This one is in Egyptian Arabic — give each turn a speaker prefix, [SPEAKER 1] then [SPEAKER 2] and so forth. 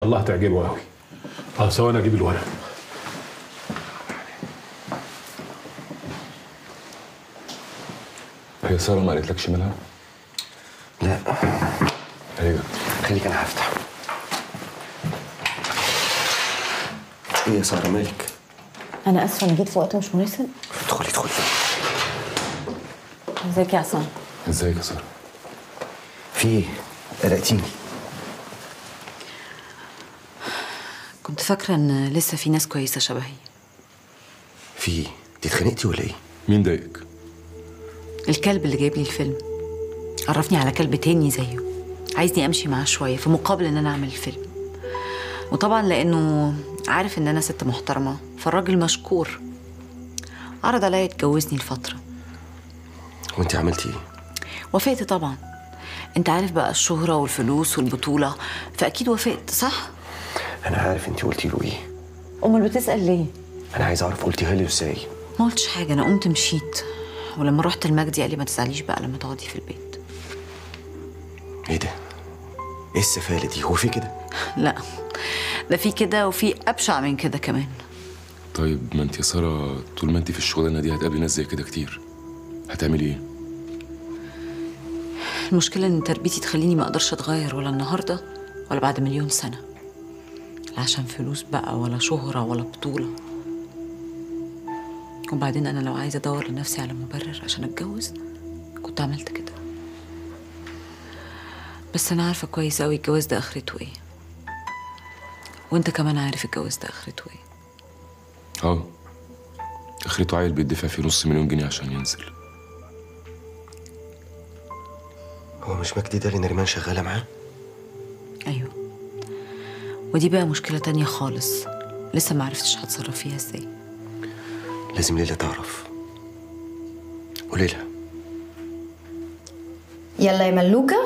[SPEAKER 1] الله هتعجبه قوي اه ثواني اجيب الورق
[SPEAKER 2] هي ساره ما قالتلكش منها؟
[SPEAKER 3] لا
[SPEAKER 2] ايوه
[SPEAKER 3] خليك انا هفتح ايه يا ساره مالك
[SPEAKER 4] انا اسفه انا جيت في وقت مش مناسب
[SPEAKER 3] ادخلي ادخلي
[SPEAKER 4] ازيك يا عصام
[SPEAKER 2] ازيك يا ساره؟
[SPEAKER 3] في ايه قلقتيني
[SPEAKER 4] كنت فاكره ان لسه في ناس كويسه شبهي
[SPEAKER 3] في ايه انت اتخانقتي ولا ايه
[SPEAKER 2] مين ضايقك؟
[SPEAKER 4] الكلب اللي جايب لي الفيلم عرفني على كلب تاني زيه عايزني امشي معاه شويه في مقابل ان انا اعمل الفيلم وطبعا لانه عارف ان انا ست محترمه فالراجل مشكور عرض عليا يتجوزني لفتره
[SPEAKER 3] وانت عملتي ايه
[SPEAKER 4] وافقت طبعا انت عارف بقى الشهره والفلوس والبطوله فاكيد وافقت صح
[SPEAKER 3] انا عارف انت قلتي له ايه
[SPEAKER 4] امال بتسال ليه
[SPEAKER 3] انا عايز اعرف قلتيها له ازاي
[SPEAKER 4] ما قلتش حاجه انا قمت مشيت ولما رحت المجدي قال لي ما تزعليش بقى لما تقعدي في البيت
[SPEAKER 3] ايه ده ايه السفاله دي هو في كده
[SPEAKER 4] لا ده في كده وفي ابشع من كده كمان
[SPEAKER 2] طيب ما انت يا ساره طول ما انت في الشغلانه دي هتقابلي ناس زي كده كتير هتعملي ايه؟
[SPEAKER 4] المشكله ان تربيتي تخليني ما اقدرش اتغير ولا النهارده ولا بعد مليون سنه لا عشان فلوس بقى ولا شهره ولا بطوله وبعدين انا لو عايزه ادور لنفسي على مبرر عشان اتجوز كنت عملت كده بس انا عارفه كويس قوي الجواز ده اخرته ايه وانت كمان عارف الجواز ده اخرته ايه
[SPEAKER 2] اه اخرته عيل بيدفع فيه نص مليون جنيه عشان ينزل
[SPEAKER 3] هو مش مجدي ده اللي نريمان شغاله معاه
[SPEAKER 4] ايوه ودي بقى مشكله تانية خالص لسه ما عرفتش هتصرف فيها ازاي
[SPEAKER 3] لازم ليلى تعرف قولي لها
[SPEAKER 5] يلا يا ملوكة